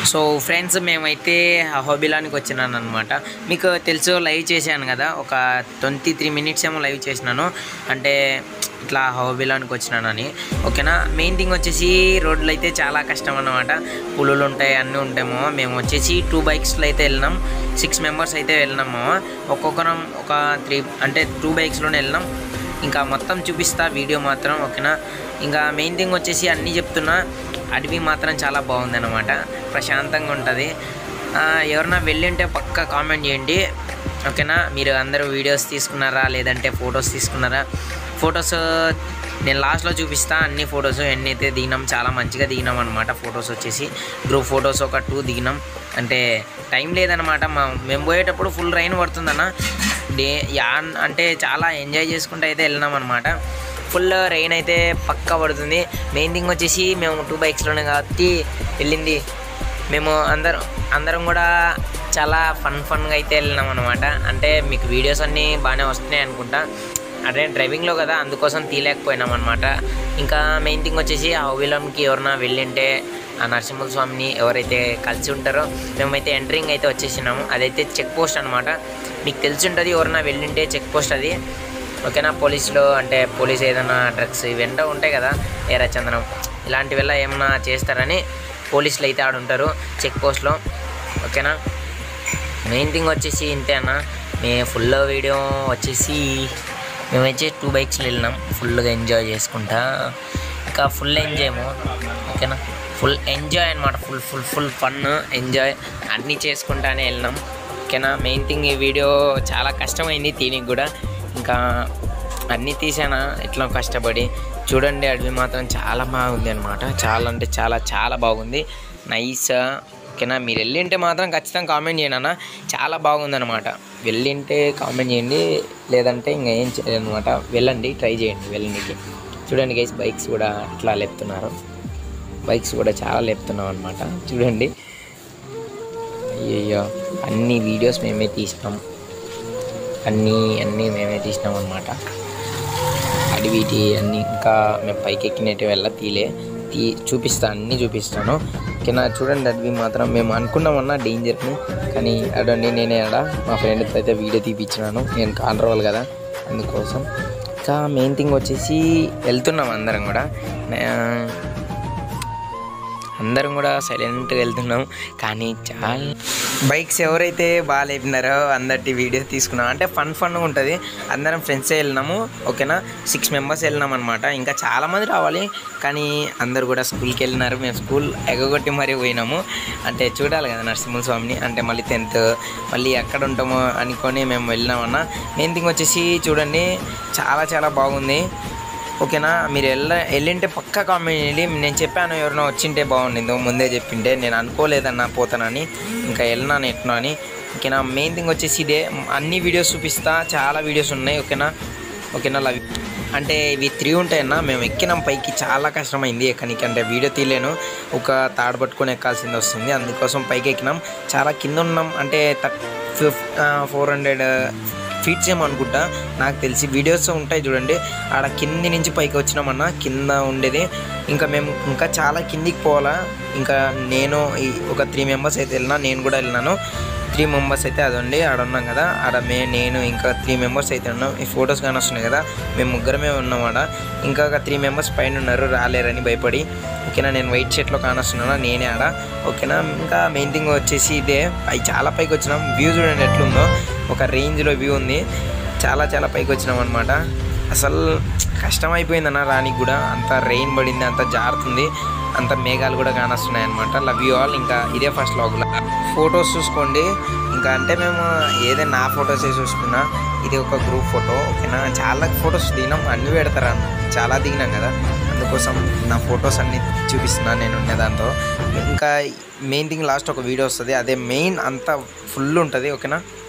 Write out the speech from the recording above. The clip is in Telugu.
సో ఫ్రెండ్స్ మేమైతే హోబిలానికి వచ్చినాను అనమాట మీకు తెలుసు లైవ్ చేశాను కదా ఒక ట్వంటీ త్రీ మినిట్స్ ఏమో లైవ్ చేసినాను అంటే ఇట్లా హోబిలానికి వచ్చినానని ఓకేనా మెయిన్ థింగ్ వచ్చేసి రోడ్లు అయితే చాలా కష్టం అన్నమాట పులులు ఉంటాయి అన్నీ ఉంటాయేమో మేము వచ్చేసి టూ బైక్స్లో అయితే వెళ్ళినాం సిక్స్ మెంబర్స్ అయితే వెళ్ళినాము ఒక్కొక్కరం ఒక త్రీ అంటే టూ బైక్స్లోనే వెళ్ళినాం ఇంకా మొత్తం చూపిస్తా వీడియో మాత్రం ఓకేనా ఇంకా మెయిన్ థింగ్ వచ్చేసి అన్నీ చెప్తున్నా అడవి మాత్రం చాలా బాగుంది అనమాట ప్రశాంతంగా ఉంటుంది ఎవరన్నా వెళ్ళింటే పక్క కామెంట్ చేయండి ఓకేనా మీరు అందరూ వీడియోస్ తీసుకున్నారా లేదంటే ఫొటోస్ తీసుకున్నారా ఫొటోస్ నేను లాస్ట్లో చూపిస్తా అన్ని ఫొటోస్ ఎన్ని అయితే దిగినాం చాలా మంచిగా దిగినాం అనమాట ఫొటోస్ వచ్చేసి గ్రూప్ ఫొటోస్ ఒక టూ దిగినాం అంటే టైం లేదనమాట మా మేము పోయేటప్పుడు ఫుల్ రైన్ పడుతుందన్న డే యా అంటే చాలా ఎంజాయ్ చేసుకుంటూ అయితే వెళ్ళినాం అనమాట ఫుల్ రెయిన్ అయితే పక్కా పడుతుంది మెయిన్ థింగ్ వచ్చేసి మేము టూ బైక్స్లోనే కాబట్టి వెళ్ళింది మేము అందరం అందరం కూడా చాలా ఫన్ ఫన్గా అయితే వెళ్ళినాం అనమాట అంటే మీకు వీడియోస్ అన్నీ బాగానే వస్తున్నాయి అనుకుంటా అదే డ్రైవింగ్లో కదా అందుకోసం తీయలేకపోయినాం అనమాట ఇంకా మెయిన్ థింగ్ వచ్చేసి ఆ హోవిలంకి ఎవరన్నా వెళ్ళింటే ఆ నరసింహ స్వామిని ఎవరైతే కలిసి ఉంటారో మేమైతే ఎంట్రింగ్ అయితే వచ్చేసినాము అదైతే చెక్ పోస్ట్ అనమాట మీకు తెలిసి ఉంటుంది ఎవరన్నా వెళ్ళింటే చెక్ పోస్ట్ అది ఓకేనా పోలీసులు అంటే పోలీస్ ఏదైనా డ్రగ్స్ ఇవెంటో ఉంటాయి కదా ఎర్రచందనం ఇలాంటివెల్ల ఏమన్నా చేస్తారని పోలీసులు అయితే ఆడ ఉంటారు చెక్ పోస్ట్లో ఓకేనా మెయిన్ థింగ్ వచ్చేసి ఇంతే అన్న మే ఫుల్ వీడియో వచ్చేసి మేమైతే టూ బైక్స్లో వెళ్ళినాం ఫుల్గా ఎంజాయ్ చేసుకుంటా ఇంకా ఫుల్ ఎంజాయ్ ఓకేనా ఫుల్ ఎంజాయ్ అనమాట full full full fun enjoy అన్నీ చేసుకుంటానే వెళ్ళినాం ఓకేనా మెయిన్ థింగ్ ఈ వీడియో చాలా కష్టమైంది తీనికి కూడా ఇంకా అన్నీ తీసానా ఇట్లా కష్టపడి చూడండి అడవి మాత్రం చాలా బాగుంది అనమాట చాలా అంటే చాలా చాలా బాగుంది నైస్ ఓకేనా మీరు వెళ్ళింటే మాత్రం ఖచ్చితంగా కామెంట్ చేయండి అన్న చాలా బాగుందన్నమాట వెళ్ళింటే కామెంట్ చేయండి లేదంటే ఇంకా ఏం చేయలేదు అనమాట వెళ్ళండి ట్రై చేయండి వెళ్ళడానికి చూడండి గైస్ బైక్స్ కూడా ఇట్లా లేపుతున్నారు బైక్స్ కూడా చాలా లేపుతున్నాం అనమాట చూడండి అయ్యయ్యో అన్ని వీడియోస్ మేమే తీసినాం అన్నీ అన్నీ మేమే తీసినాం అనమాట అడవిటి అన్నీ ఇంకా మేము పైకి ఎక్కినట్టు వెళ్ళ తీలే తీ చూపిస్తా అన్నీ చూపిస్తాను ఓకేనా చూడండి అడవి మాత్రం మేము అనుకున్నామన్నా డేంజర్ని కానీ అడండి నేనే ఆడ మా ఫ్రెండ్తో అయితే వీడియో తీపిచ్చినాను నేను కాంట్రోల్ కదా అందుకోసం ఇంకా మెయిన్ థింగ్ వచ్చేసి వెళ్తున్నాం అందరం కూడా నే- అందరం కూడా సైలెంట్గా వెళ్తున్నాం కానీ చాలా బైక్స్ ఎవరైతే బాగా లేపినారో అందరి వీడియో తీసుకున్నాం అంటే ఫన్ ఫన్గా ఉంటుంది అందరం ఫ్రెండ్సే వెళ్ళినాము ఓకేనా సిక్స్ మెంబర్స్ వెళ్ళినాం అనమాట ఇంకా చాలామంది రావాలి కానీ అందరు కూడా స్కూల్కి వెళ్ళినారు మేము స్కూల్ ఎగగొట్టి మరీ పోయినాము అంటే చూడాలి కదా నరసింహ స్వామిని అంటే మళ్ళీ టెన్త్ మళ్ళీ ఎక్కడ ఉంటామో అనుకొని మేము వెళ్ళినామన్నా మెయిన్ థింగ్ వచ్చేసి చూడండి చాలా చాలా బాగుంది ఓకేనా మీరు వెళ్ళ వెళ్ళింటే పక్కా కామెంట్ చేయండి నేను చెప్పాను ఎవరైనా వచ్చింటే బాగుండిందో ముందే చెప్పింటే నేను అనుకోలేదన్నా పోతానని ఇంకా వెళ్ళినాను ఎట్లా అని ఓకేనా మెయిన్ థింగ్ వచ్చేసి ఇదే అన్ని వీడియోస్ చూపిస్తా చాలా వీడియోస్ ఉన్నాయి ఓకేనా ఓకేనా లవ్ అంటే ఇవి త్రీ ఉంటాయన్నా మేము ఎక్కినాం పైకి చాలా కష్టమైంది ఎక్కనికి అంటే వీడియో తీయలేను ఒక తాడు పట్టుకొని ఎక్కాల్సింది వస్తుంది అందుకోసం పైకి ఎక్కినాం చాలా కింద ఉన్నాం అంటే ఫిఫ్ ఫోర్ హండ్రెడ్ ఫీట్స్ ఏమో అనుకుంటా నాకు తెలిసి వీడియోస్ ఉంటాయి చూడండి ఆడ కింది నుంచి పైకి వచ్చినామన్నా కింద ఉండేది ఇంకా మేము ఇంకా చాలా కిందికి పోవాలా ఇంకా నేను ఈ ఒక త్రీ మెంబర్స్ అయితే వెళ్ళినా నేను కూడా వెళ్ళినాను త్రీ మెంబర్స్ అయితే అది ఉండి ఆడ ఉన్నాం కదా ఆడ మే నేను ఇంకా త్రీ మెంబర్స్ అయితే ఉన్నాం ఈ ఫొటోస్ కానీ వస్తున్నాయి కదా మేము ముగ్గురమే ఉన్నాం ఆడ ఇంకా ఒక త్రీ మెంబర్స్ పైన ఉన్నారు రాలేరని భయపడి ఓకేనా నేను వైట్ షర్ట్లో కానొస్తున్నాను నేనే ఆడ ఓకేనా ఇంకా మెయిన్ థింగ్ వచ్చేసి ఇదే అవి చాలా పైకి వచ్చినాం వ్యూ చూడండి ఎట్లుందో ఒక రేంజ్లో వ్యూ ఉంది చాలా చాలా పైకి వచ్చినాం అనమాట అసలు కష్టం అయిపోయిందన్న రానికి కూడా అంత రెయిన్ పడింది అంత జారుతుంది అంత మేఘాలు కూడా కానొస్తున్నాయి అనమాట లవ్ యూ ఆల్ ఇంకా ఇదే ఫస్ట్ లాగ్లో ఫొటోస్ చూసుకోండి ఇంకా అంటే మేము ఏదైనా నా ఫొటోసే చూసుకున్నా ఇది ఒక గ్రూప్ ఫోటో ఓకేనా చాలా ఫొటోస్ దిగినాం అన్నీ పెడతారా చాలా దిగినాం కదా అందుకోసం నా ఫొటోస్ అన్నీ చూపిస్తున్నాను నేను ఉన్న దాంతో ఇంకా మెయిన్ థింగ్ లాస్ట్ ఒక వీడియో వస్తుంది అదే మెయిన్ అంతా ఫుల్ ఉంటుంది ఓకేనా